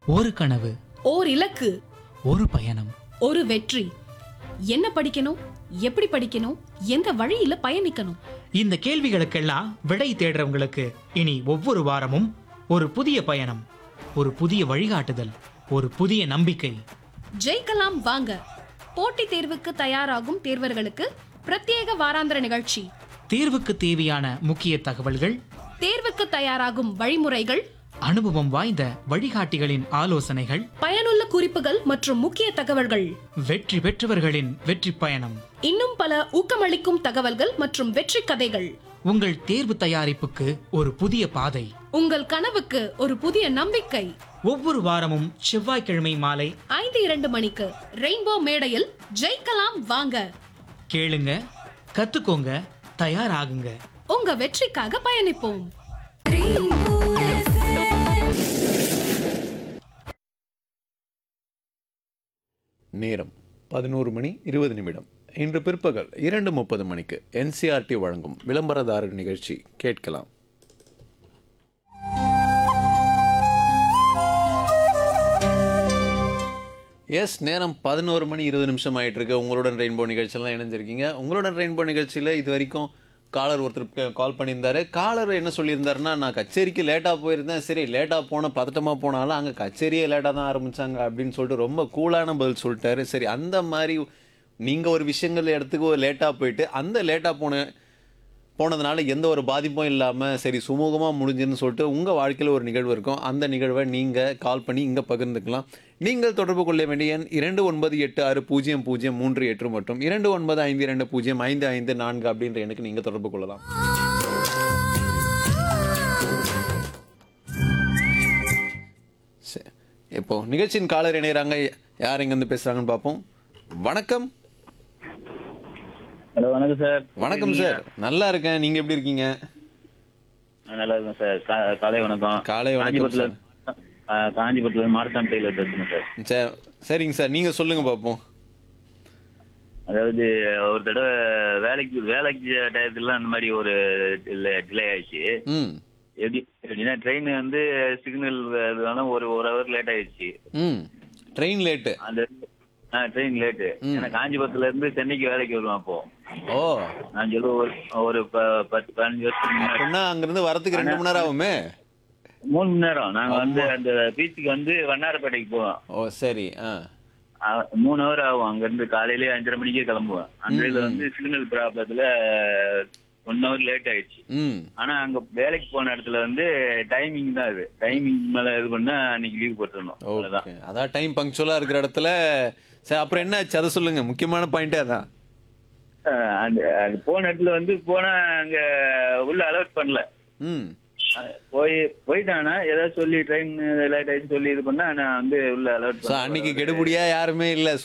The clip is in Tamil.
ஒரு கனவு ஓர் இலக்கு ஒரு பயணம் ஒரு வெற்றி என்ன படிக்கணும் எப்படி படிக்கணும் எந்த வழியில பயணிக்கணும் இந்த கேள்விகளுக்கெல்லாம் விடை தேடுறவங்களுக்கு இனி ஒவ்வொரு வாரமும் ஒரு புதிய பயணம் ஒரு புதிய வழிகாட்டுதல் ஒரு புதிய நம்பிக்கை ஜெயிக்கலாம் வாங்க போட்டித் தேர்வுக்கு தயாராகும் தேர்வர்களுக்கு பிரத்யேக வாராந்திர நிகழ்ச்சி தேர்வுக்கு தேவையான முக்கிய தகவல்கள் தேர்வுக்கு தயாராகும் வழிமுறைகள் அனுபவம் வாய்ந்த வழிகாட்டிகளின் ஆலோசனைகள் பயனுள்ள குறிப்புகள் மற்றும் முக்கிய தகவல்கள் வெற்றி பெற்றவர்களின் வெற்றி பயணம் இன்னும் பல ஊக்கமளிக்கும் தகவல்கள் மற்றும் வெற்றி கதைகள் உங்கள் தேர்வு தயாரிப்புக்கு ஒரு புதிய பாதை உங்கள் கனவுக்கு ஒரு புதிய நம்பிக்கை ஒவ்வொரு வாரமும் செவ்வாய்க்கிழமை மாலை ஐந்து இரண்டு மணிக்கு ரெயின்போ மேடையில் ஜெயிக்கலாம் வாங்க கேளுங்க கத்துக்கோங்க தயாராகுங்க உங்க வெற்றிக்காக பயணிப்போம் நேரம் பதினோரு மணி இருபது நிமிடம் இன்று பிற்பகல் இரண்டு முப்பது மணிக்கு என்சிஆர்டி வழங்கும் விளம்பரதாரர் நிகழ்ச்சி கேட்கலாம் எஸ் நேரம் பதினோரு மணி இருபது நிமிஷம் ஆயிட்டு இருக்கு உங்களுடன் ரெயின்போ நிகழ்ச்சியெல்லாம் இணைஞ்சிருக்கீங்க உங்களுடன் ரெயின்போ நிகழ்ச்சியில் இது வரைக்கும் காலர் ஒருத்தர் கால் பண்ணியிருந்தாரு காலர் என்ன சொல்லியிருந்தாருன்னா நான் கச்சேரிக்கு லேட்டாக போயிருந்தேன் சரி லேட்டாக போன பதட்டமாக போனாலும் அங்கே கச்சேரியே லேட்டாக தான் ஆரம்பிச்சாங்க அப்படின்னு சொல்லிட்டு ரொம்ப கூலான பதில் சொல்லிட்டாரு சரி அந்த மாதிரி நீங்கள் ஒரு விஷயங்கள் இடத்துக்கு லேட்டாக போயிட்டு அந்த லேட்டாக போன போனதுனால எந்த ஒரு பாதிப்பும் இல்லாமல் சரி சுமூகமாக முடிஞ்சுன்னு சொல்லிட்டு உங்கள் வாழ்க்கையில் ஒரு நிகழ்வு இருக்கும் அந்த நிகழ்வை நீங்கள் கால் பண்ணி இங்கே பகிர்ந்துக்கலாம் நீங்கள் தொடர்பு கொள்ள வேண்டிய எண் இரண்டு ஒன்பது எட்டு ஆறு பூஜ்ஜியம் பூஜ்ஜியம் மூன்று எட்டு மற்றும் இரண்டு ஒன்பது ஐந்து இரண்டு பூஜ்ஜியம் ஐந்து ஐந்து நான்கு அப்படின்ற எண்ணுக்கு நீங்கள் தொடர்பு கொள்ளலாம் சரி. இப்போ நிகழ்ச்சியின் காலர் இணையறாங்க யார் இங்கேருந்து பேசுகிறாங்கன்னு பார்ப்போம் வணக்கம் ஹலோ வணக்கம் சார் வணக்கம் சார் நல்லா இருக்கேன் நீங்கள் எப்படி இருக்கீங்க நான் நல்லா இருக்கேன் சார் கா- காலை வணக்கம் காலை வணக்கம் காஞ்சிபுரத்துல ஆ, காஞ்சிபுரத்துல மாரத்தான் டெய்லர் பேசுறேன் சார் சரி சரிங்க சார் நீங்கள் சொல்லுங்கள் பார்ப்போம் அதாவது ஒரு தடவை வேலைக்கு வேலைக்கு டயத்துலாம் அந்த மாதிரி ஒரு டிலே ஆயிடுச்சு ம் எப்படி எப்படின்னா ட்ரெயின் வந்து சிக்னல் ஒரு ஒரு ஹவர் லேட் ஆயிடுச்சு ம் ட்ரெயின் லேட்டு அந்த ட்ரெயின் லேட்டு ஏன்னா காஞ்சிபுரத்துல இருந்து சென்னைக்கு வேலைக்கு வருவேன் அப்போ ஓ நான் சொல்ல ஒரு ஒரு ப- பத்து பதினஞ்சு வருஷத்துக்கு முன்னாடி அப்படின்னா அங்கிருந்து வரதுக்கு ரெண்டு மணி நேரம் ஆகுமே மூணு மணி நேரம் நாங்க வந்து அந்த பீச்சுக்கு வந்து வண்ணாரப்பேட்டைக்கு போவோம் ஓ சரி ஆ ஆ, மூணு ஹவர் ஆகும் அங்க இருந்து காலையிலேயே அஞ்சரை மணிக்கே கிளம்புவேன் அந்த இதுல வந்து சிக்னல் ப்ராப்ளத்துல ஒன் ஹவர் லேட் ஆயிடுச்சு ம் ஆனா அங்க வேலைக்கு போன இடத்துல வந்து டைமிங் தான் இது டைமிங் மேல இது பண்ணா அன்னைக்கு லீவ் போட்டுருந்தோம் அவ்வளவுதான் ஓகே அதான் டைம் பங்க்சுவலாக இருக்கிற இடத்துல சரி அப்புறம் என்ன ஆச்சு அதை சொல்லுங்க முக்கியமான பாயிண்டே அதான் ஆ, அந்த அது போன இடத்துல வந்து போனா அங்க உள்ள அலர்ட் பண்ணல ம் ஆ, போய் போயிட்டானா ஏதாவது சொல்லி ட்ரெயின் லேட் ஆயிடுச்சு சொல்லி இது பண்ணா நான் வந்து உள்ள அலர்ட் ஸோ அன்னைக்கு கெடுபடியா யாருமே இல்லை